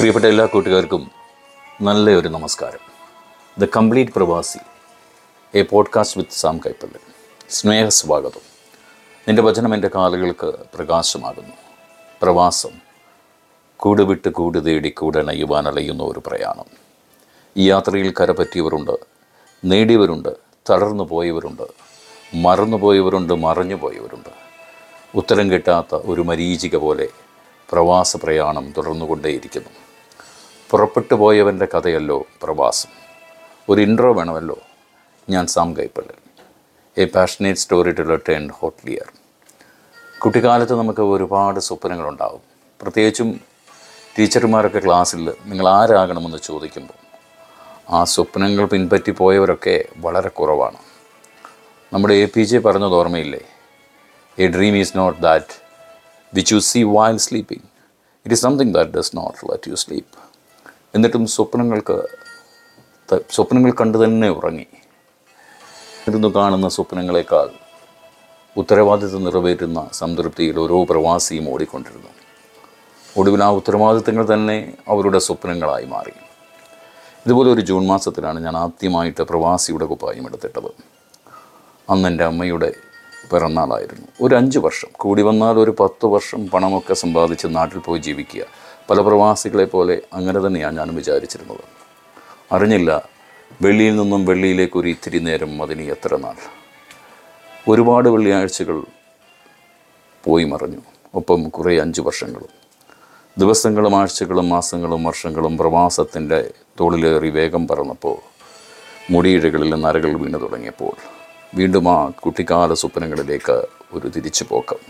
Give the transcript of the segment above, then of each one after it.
പ്രിയപ്പെട്ട എല്ലാ കൂട്ടുകാർക്കും നല്ലൊരു നമസ്കാരം the complete Pravasi a podcast with Sam Kaippallan സ്നേഹസ്വാഗതം നിന്റെ വചനം എൻ്റെ കാലുകൾക്ക് പ്രകാശമാകുന്നു പ്രവാസം കൂട് വിട്ട് കൂട് തേടി കൂടണയുവാൻ അലയുന്ന ഒരു പ്രയാണം ഈ യാത്രയിൽ കരപറ്റിയവരുണ്ട് നേടിയവരുണ്ട് തളർന്നു പോയവരുണ്ട് മറന്നു പോയവരുണ്ട് മറഞ്ഞു പോയവരുണ്ട് ഉത്തരം കിട്ടാത്ത ഒരു മരീചിക പോലെ പ്രവാസ പ്രയാണം തുടർന്നുകൊണ്ടേയിരിക്കുന്നു പുറപ്പെട്ടു പോയവൻ്റെ കഥയല്ലോ പ്രവാസം ഒരു ഇൻട്രോ വേണമല്ലോ ഞാൻ Sam Kaippallan a passionate story to turn hotelier കുട്ടിക്കാലത്ത് നമുക്ക് ഒരുപാട് സ്വപ്നങ്ങളുണ്ടാവും പ്രത്യേകിച്ചും ടീച്ചർമാരൊക്കെ ക്ലാസ്സിൽ നിങ്ങൾ ആരാകണമെന്ന് ചോദിക്കുമ്പോൾ ആ സ്വപ്നങ്ങൾ പിൻപറ്റി പോയവരൊക്കെ വളരെ കുറവാണ് നമ്മുടെ എ പി ജെ പറഞ്ഞത് ഓർമ്മയില്ലേ a dream is not that which you see while sleeping it is something that does not let you sleep എന്നിട്ടും സ്വപ്നങ്ങൾക്ക് ത- സ്വപ്നങ്ങൾ കണ്ടു തന്നെ ഉറങ്ങി ഇരുന്ന് കാണുന്ന സ്വപ്നങ്ങളെക്കാൾ ഉത്തരവാദിത്വം നിറവേറ്റുന്ന സംതൃപ്തിയിൽ ഓരോ പ്രവാസിയും ഓടിക്കൊണ്ടിരുന്നു ഒടുവിൽ ആ ഉത്തരവാദിത്തങ്ങൾ തന്നെ അവരുടെ സ്വപ്നങ്ങളായി മാറി ഇതുപോലെ ഒരു ജൂൺ മാസത്തിലാണ് ഞാൻ ആദ്യമായിട്ട് പ്രവാസിയുടെ കുപ്പായം എടുത്തിട്ടത് അന്ന് എൻ്റെ അമ്മയുടെ പിറന്നാളായിരുന്നു ഒരു അഞ്ച് വർഷം കൂടി വന്നാൽ ഒരു പത്ത് വർഷം പണമൊക്കെ സമ്പാദിച്ച് നാട്ടിൽ പോയി ജീവിക്കുക പല പ്രവാസികളെ പോലെ അങ്ങനെ തന്നെയാണ് ഞാൻ വിചാരിച്ചിരുന്നത് അറിഞ്ഞില്ല വെള്ളിയിൽ നിന്നും വെള്ളിയിലേക്ക് ഒരു ഇത്തിരി നേരം അതിന് എത്ര നാൾ ഒരുപാട് വെള്ളിയാഴ്ചകൾ പോയി മറഞ്ഞു ഒപ്പം കുറേ അഞ്ച് വർഷങ്ങളും ദിവസങ്ങളും ആഴ്ചകളും മാസങ്ങളും വർഷങ്ങളും പ്രവാസത്തിൻ്റെ തോളിലേറി വേഗം പറന്നപ്പോൾ മുടിയിഴകളിൽ നരകൾ വീണു തുടങ്ങിയപ്പോൾ വീണ്ടും ആ കുട്ടിക്കാല സ്വപ്നങ്ങളിലേക്ക് ഒരു തിരിച്ചു പോക്കം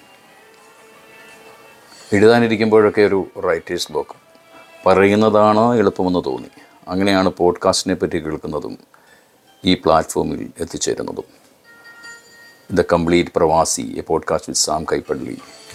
എഴുതാനിരിക്കുമ്പോഴൊക്കെ ഒരു റൈറ്റേഴ്സ് ബ്ലോക്ക് പറയുന്നതാണ് എളുപ്പമെന്ന് തോന്നി അങ്ങനെയാണ് പോഡ്കാസ്റ്റിനെ പറ്റി കേൾക്കുന്നതും ഈ പ്ലാറ്റ്ഫോമിൽ എത്തിച്ചേരുന്നതും the complete Pravasi a podcast with Sam Kaippally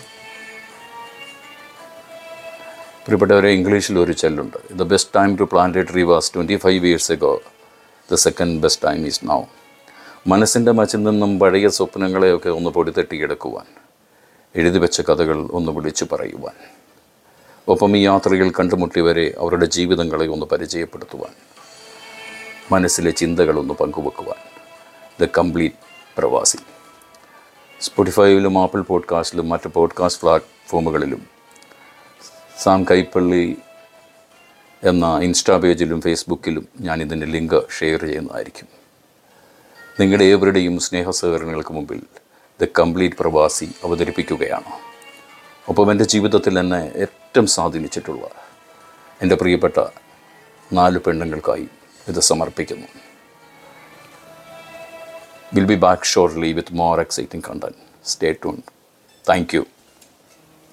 പ്രിയപ്പെട്ടവരെ ഇംഗ്ലീഷിൽ ഒരു ചെല്ലുണ്ട് the best time to plant a tree was twenty five years ago the second best time is now മനസ്സിൻ്റെ മച്ചിൽ നിന്നും പഴയ സ്വപ്നങ്ങളെയൊക്കെ ഒന്ന് പൊടിതട്ടിയെടുക്കുവാൻ എഴുതി വെച്ച കഥകൾ ഒന്ന് വിളിച്ചു പറയുവാൻ ഒപ്പം ഈ യാത്രയിൽ കണ്ടുമുട്ടിയവരെ അവരുടെ ജീവിതങ്ങളെ ഒന്ന് പരിചയപ്പെടുത്തുവാൻ മനസ്സിലെ ചിന്തകളൊന്ന് പങ്കുവെക്കുവാൻ ദ കംപ്ലീറ്റ് പ്രവാസി സ്പോട്ടിഫൈയിലും ആപ്പിൾ പോഡ്കാസ്റ്റിലും മറ്റ് പോഡ്കാസ്റ്റ് പ്ലാറ്റ്ഫോമുകളിലും സാം കൈപ്പള്ളി എന്ന ഇൻസ്റ്റാ പേജിലും ഫേസ്ബുക്കിലും ഞാൻ ഇതിൻ്റെ ലിങ്ക് ഷെയർ ചെയ്യുന്നതായിരിക്കും നിങ്ങളുടെ ഏവരുടെയും സ്നേഹസഹകരണങ്ങൾക്ക് മുമ്പിൽ ദ കംപ്ലീറ്റ് പ്രവാസി അവതരിപ്പിക്കുകയാണ് ഒപ്പം എൻ്റെ ജീവിതത്തിൽ എന്നെ ഏറ്റവും സ്വാധീനിച്ചിട്ടുള്ള എൻ്റെ പ്രിയപ്പെട്ട നാല് പെണ്ണുങ്ങൾക്കായി ഇത് സമർപ്പിക്കുന്നു will be back shortly with more exciting content stay tune thank U